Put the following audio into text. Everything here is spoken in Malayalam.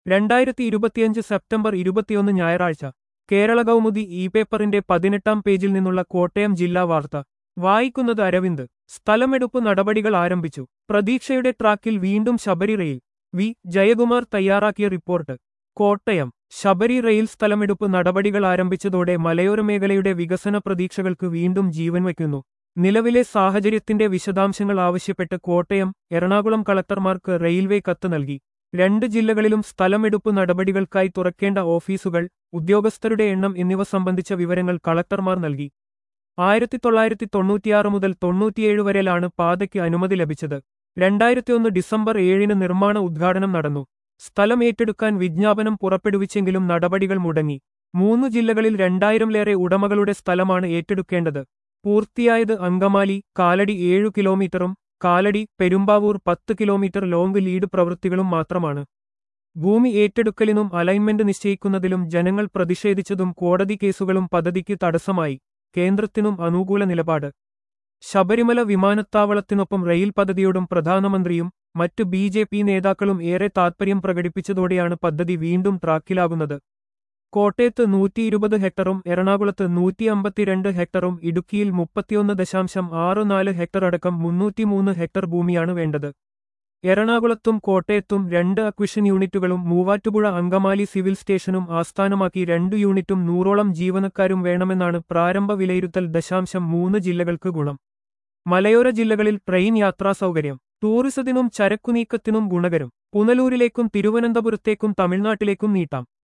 രണ്ടായിരത്തി ഇരുപത്തിയഞ്ച് സെപ്റ്റംബർ ഇരുപത്തിയൊന്ന് ഞായറാഴ്ച കേരള കൗമുദി ഇ പേപ്പറിന്റെ പതിനെട്ടാം പേജിൽ നിന്നുള്ള കോട്ടയം ജില്ലാ വാർത്ത വായിക്കുന്നത് അരവിന്ദ് സ്ഥലമെടുപ്പ് നടപടികൾ ആരംഭിച്ചു പ്രതീക്ഷയുടെ ട്രാക്കിൽ വീണ്ടും ശബരി റെയിൽ വി ജയകുമാർ തയ്യാറാക്കിയ റിപ്പോർട്ട് കോട്ടയം ശബരി റെയിൽ സ്ഥലമെടുപ്പ് നടപടികൾ ആരംഭിച്ചതോടെ മലയോര മേഖലയുടെ വികസന പ്രതീക്ഷകൾക്ക് വീണ്ടും ജീവൻ വയ്ക്കുന്നു നിലവിലെ സാഹചര്യത്തിന്റെ വിശദാംശങ്ങൾ ആവശ്യപ്പെട്ട് കോട്ടയം എറണാകുളം കളക്ടർമാർക്ക് റെയിൽവേ കത്ത് നൽകി രണ്ട് ജില്ലകളിലും സ്ഥലമെടുപ്പ് നടപടികൾക്കായി തുറക്കേണ്ട ഓഫീസുകൾ ഉദ്യോഗസ്ഥരുടെ എണ്ണം എന്നിവ സംബന്ധിച്ച വിവരങ്ങൾ കളക്ടർമാർ നൽകി ആയിരത്തി തൊള്ളായിരത്തി തൊണ്ണൂറ്റിയാറ് മുതൽ തൊണ്ണൂറ്റിയേഴ് വരെയാണ് പാതയ്ക്ക് അനുമതി ലഭിച്ചത് രണ്ടായിരത്തിയൊന്ന് ഡിസംബർ ഏഴിന് നിർമ്മാണ ഉദ്ഘാടനം നടന്നു സ്ഥലം ഏറ്റെടുക്കാൻ വിജ്ഞാപനം പുറപ്പെടുവിച്ചെങ്കിലും നടപടികൾ മുടങ്ങി മൂന്ന് ജില്ലകളിൽ രണ്ടായിരംലേറെ ഉടമകളുടെ സ്ഥലമാണ് ഏറ്റെടുക്കേണ്ടത് പൂർത്തിയായത് അങ്കമാലി കാലടി ഏഴു കിലോമീറ്ററും കാലടി പെരുമ്പാവൂർ പത്ത് കിലോമീറ്റർ ലോങ് ലീഡ് പ്രവൃത്തികളും മാത്രമാണ് ഭൂമി ഏറ്റെടുക്കലിനും അലൈൻമെന്റ് നിശ്ചയിക്കുന്നതിലും ജനങ്ങൾ പ്രതിഷേധിച്ചതും കോടതി കേസുകളും പദ്ധതിക്ക് തടസ്സമായി കേന്ദ്രത്തിനും അനുകൂല നിലപാട് ശബരിമല വിമാനത്താവളത്തിനൊപ്പം റെയിൽ പദ്ധതിയോടും പ്രധാനമന്ത്രിയും മറ്റു ബി ജെ പി നേതാക്കളും ഏറെ താൽപര്യം പ്രകടിപ്പിച്ചതോടെയാണ് പദ്ധതി വീണ്ടും ട്രാക്കിലാകുന്നത് കോട്ടയത്ത് നൂറ്റി ഇരുപത് ഹെക്ടറും എറണാകുളത്ത് നൂറ്റി അമ്പത്തിരണ്ട് ഹെക്ടറും ഇടുക്കിയിൽ മുപ്പത്തിയൊന്ന് ദശാംശം ആറ് നാല് ഹെക്ടർ അടക്കം മുന്നൂറ്റിമൂന്ന് ഹെക്ടർ ഭൂമിയാണ് വേണ്ടത് എറണാകുളത്തും കോട്ടയത്തും രണ്ട് അക്വിഷൻ യൂണിറ്റുകളും മൂവാറ്റുപുഴ അങ്കമാലി സിവിൽ സ്റ്റേഷനും ആസ്ഥാനമാക്കി രണ്ടു യൂണിറ്റും നൂറോളം ജീവനക്കാരും വേണമെന്നാണ് പ്രാരംഭ വിലയിരുത്തൽ ദശാംശം മൂന്ന് ജില്ലകൾക്ക് ഗുണം മലയോര ജില്ലകളിൽ ട്രെയിൻ യാത്രാ സൗകര്യം ടൂറിസത്തിനും ചരക്കുനീക്കത്തിനും ഗുണകരം പുനലൂരിലേക്കും തിരുവനന്തപുരത്തേക്കും തമിഴ്നാട്ടിലേക്കും നീട്ടാം